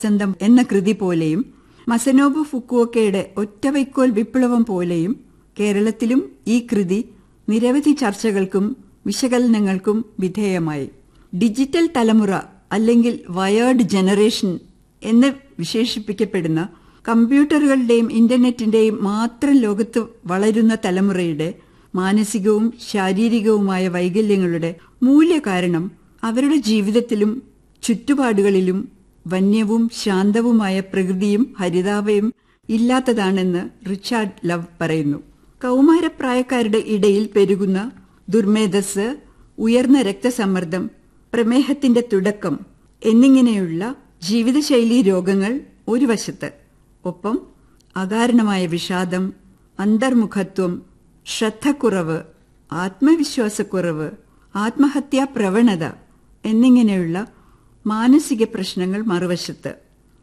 ചന്തം എന്ന കൃതി പോലെയും മസനോബു ഫുക്കുവക്കയുടെ ഒറ്റവൈക്കോൽ വിപ്ലവം പോലെയും കേരളത്തിലും ഈ കൃതി നിരവധി ചർച്ചകൾക്കും വിശകലനങ്ങൾക്കും വിധേയമായി ഡിജിറ്റൽ തലമുറ അല്ലെങ്കിൽ വയേർഡ് ജനറേഷൻ എന്ന് വിശേഷിപ്പിക്കപ്പെടുന്ന കമ്പ്യൂട്ടറുകളുടെയും ഇന്റർനെറ്റിന്റെയും മാത്രം ലോകത്ത് വളരുന്ന തലമുറയുടെ മാനസികവും ശാരീരികവുമായ വൈകല്യങ്ങളുടെ മൂല്യകാരണം അവരുടെ ജീവിതത്തിലും ചുറ്റുപാടുകളിലും വന്യവും ശാന്തവുമായ പ്രകൃതിയും ഹരിതാവയും ഇല്ലാത്തതാണെന്ന് റിച്ചാർഡ് ലവ് പറയുന്നു കൗമാരപ്രായക്കാരുടെ ഇടയിൽ പെരുകുന്ന ദുർമേധസ് ഉയർന്ന രക്തസമ്മർദ്ദം പ്രമേഹത്തിന്റെ തുടക്കം എന്നിങ്ങനെയുള്ള ജീവിതശൈലീ രോഗങ്ങൾ ഒരു വശത്ത് ഒപ്പം അകാരണമായ വിഷാദം അന്തർമുഖത്വം ശ്രദ്ധക്കുറവ് ആത്മവിശ്വാസക്കുറവ് ആത്മഹത്യാ പ്രവണത എന്നിങ്ങനെയുള്ള മാനസിക പ്രശ്നങ്ങൾ മറുവശത്ത്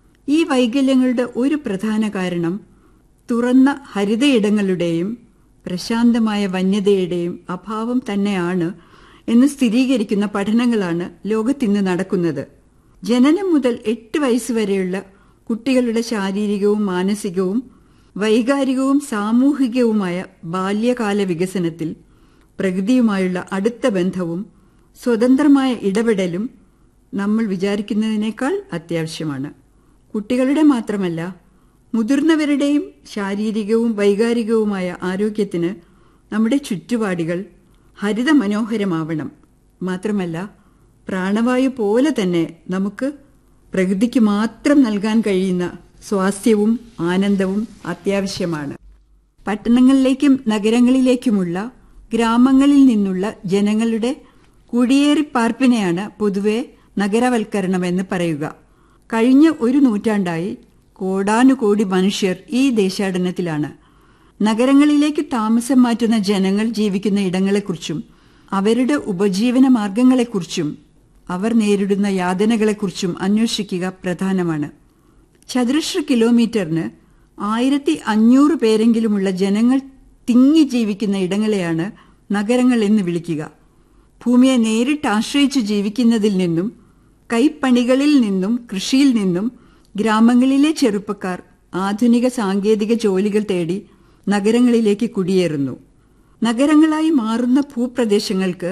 ഈ വൈകല്യങ്ങളുടെ ഒരു പ്രധാന കാരണം തുറന്ന ഹരിതയിടങ്ങളുടെയും പ്രശാന്തമായ വന്യതയുടെയും അഭാവം തന്നെയാണ് എന്ന് സ്ഥിരീകരിക്കുന്ന പഠനങ്ങളാണ് ലോകത്തിന്ന് നടക്കുന്നത് ജനനം മുതൽ എട്ട് വയസ്സുവരെയുള്ള കുട്ടികളുടെ ശാരീരികവും മാനസികവും വൈകാരികവും സാമൂഹികവുമായ ബാല്യകാല വികസനത്തിൽ പ്രകൃതിയുമായുള്ള അടുത്ത ബന്ധവും സ്വതന്ത്രമായ ഇടപെടലും നമ്മൾ വിചാരിക്കുന്നതിനേക്കാൾ അത്യാവശ്യമാണ് കുട്ടികളുടെ മാത്രമല്ല മുതിർന്നവരുടെയും ശാരീരികവും വൈകാരികവുമായ ആരോഗ്യത്തിന് നമ്മുടെ ചുറ്റുപാടുകൾ ഹരിത മനോഹരമാവണം മാത്രമല്ല പ്രാണവായു പോലെ തന്നെ നമുക്ക് പ്രകൃതിക്ക് മാത്രം നൽകാൻ കഴിയുന്ന സ്വാസ്ഥ്യവും ആനന്ദവും അത്യാവശ്യമാണ് പട്ടണങ്ങളിലേക്കും നഗരങ്ങളിലേക്കുമുള്ള ഗ്രാമങ്ങളിൽ നിന്നുള്ള ജനങ്ങളുടെ കുടിയേറിപ്പാർപ്പിനെയാണ് പൊതുവെ നഗരവൽക്കരണമെന്ന് പറയുക കഴിഞ്ഞ ഒരു നൂറ്റാണ്ടായി കോടാനുകോടി മനുഷ്യർ ഈ ദേശാടനത്തിലാണ് നഗരങ്ങളിലേക്ക് താമസം മാറ്റുന്ന ജനങ്ങൾ ജീവിക്കുന്ന ഇടങ്ങളെക്കുറിച്ചും അവരുടെ ഉപജീവന മാർഗങ്ങളെക്കുറിച്ചും അവർ നേരിടുന്ന യാതനകളെക്കുറിച്ചും അന്വേഷിക്കുക പ്രധാനമാണ് ചതുരശ്ര കിലോമീറ്ററിന് ആയിരത്തി അഞ്ഞൂറ് പേരെങ്കിലുമുള്ള ജനങ്ങൾ തിങ്ങി ജീവിക്കുന്ന ഇടങ്ങളെയാണ് നഗരങ്ങൾ എന്ന് വിളിക്കുക ഭൂമിയെ നേരിട്ട് ആശ്രയിച്ച് ജീവിക്കുന്നതിൽ നിന്നും കൈപ്പണികളിൽ നിന്നും കൃഷിയിൽ നിന്നും ഗ്രാമങ്ങളിലെ ചെറുപ്പക്കാർ ആധുനിക സാങ്കേതിക ജോലികൾ തേടി നഗരങ്ങളിലേക്ക് കുടിയേറുന്നു നഗരങ്ങളായി മാറുന്ന ഭൂപ്രദേശങ്ങൾക്ക്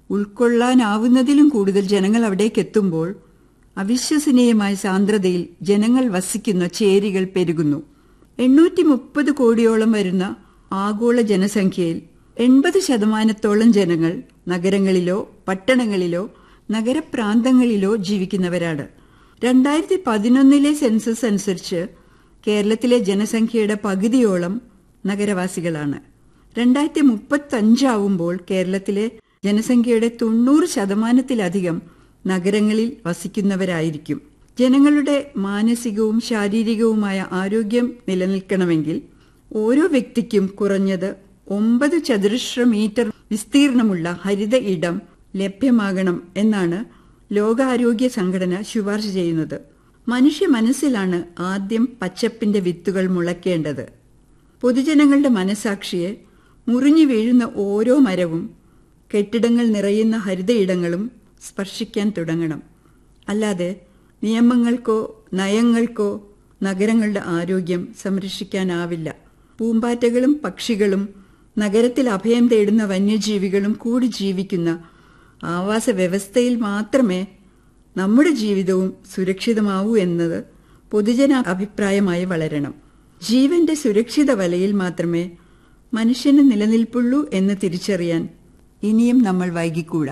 ഉൾക്കൊള്ളാനാവുന്നതിലും കൂടുതൽ ജനങ്ങൾ അവിടേക്ക് എത്തുമ്പോൾ അവിശ്വസനീയമായ സാന്ദ്രതയിൽ ജനങ്ങൾ വസിക്കുന്ന ചേരികൾ പെരുകുന്നു എണ്ണൂറ്റി മുപ്പത് കോടിയോളം വരുന്ന ആഗോള ജനസംഖ്യയിൽ എൺപത് ശതമാനത്തോളം ജനങ്ങൾ നഗരങ്ങളിലോ പട്ടണങ്ങളിലോ നഗരപ്രാന്തങ്ങളിലോ ജീവിക്കുന്നവരാണ് രണ്ടായിരത്തി പതിനൊന്നിലെ സെൻസസ് അനുസരിച്ച് കേരളത്തിലെ ജനസംഖ്യയുടെ പകുതിയോളം നഗരവാസികളാണ് രണ്ടായിരത്തി മുപ്പത്തഞ്ചാവുമ്പോൾ കേരളത്തിലെ ജനസംഖ്യയുടെ തൊണ്ണൂറ് ശതമാനത്തിലധികം നഗരങ്ങളിൽ വസിക്കുന്നവരായിരിക്കും ജനങ്ങളുടെ മാനസികവും ശാരീരികവുമായ ആരോഗ്യം നിലനിൽക്കണമെങ്കിൽ ഓരോ വ്യക്തിക്കും കുറഞ്ഞത് ഒമ്പത് ചതുരശ്ര മീറ്റർ വിസ്തീർണമുള്ള ഹരിത ഇടം ലഭ്യമാകണം എന്നാണ് ലോകാരോഗ്യ സംഘടന ശുപാർശ ചെയ്യുന്നത് മനുഷ്യ മനസ്സിലാണ് ആദ്യം പച്ചപ്പിന്റെ വിത്തുകൾ മുളയ്ക്കേണ്ടത് പൊതുജനങ്ങളുടെ മനസാക്ഷിയെ മുറിഞ്ഞു വീഴുന്ന ഓരോ മരവും കെട്ടിടങ്ങൾ നിറയുന്ന ഹരിതയിടങ്ങളും സ്പർശിക്കാൻ തുടങ്ങണം അല്ലാതെ നിയമങ്ങൾക്കോ നയങ്ങൾക്കോ നഗരങ്ങളുടെ ആരോഗ്യം സംരക്ഷിക്കാനാവില്ല പൂമ്പാറ്റകളും പക്ഷികളും നഗരത്തിൽ അഭയം തേടുന്ന വന്യജീവികളും കൂടി ജീവിക്കുന്ന ആവാസ വ്യവസ്ഥയിൽ മാത്രമേ നമ്മുടെ ജീവിതവും സുരക്ഷിതമാവൂ എന്നത് പൊതുജന അഭിപ്രായമായി വളരണം ജീവന്റെ സുരക്ഷിത വലയിൽ മാത്രമേ മനുഷ്യന് നിലനിൽപ്പുള്ളൂ എന്ന് തിരിച്ചറിയാൻ ഇനിയും നമ്മൾ വൈകിക്കൂടാ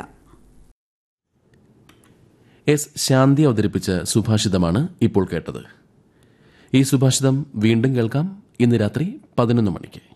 എസ് ശാന്തി അവതരിപ്പിച്ച സുഭാഷിതമാണ് ഇപ്പോൾ കേട്ടത് ഈ സുഭാഷിതം വീണ്ടും കേൾക്കാം ഇന്ന് രാത്രി പതിനൊന്ന് മണിക്ക്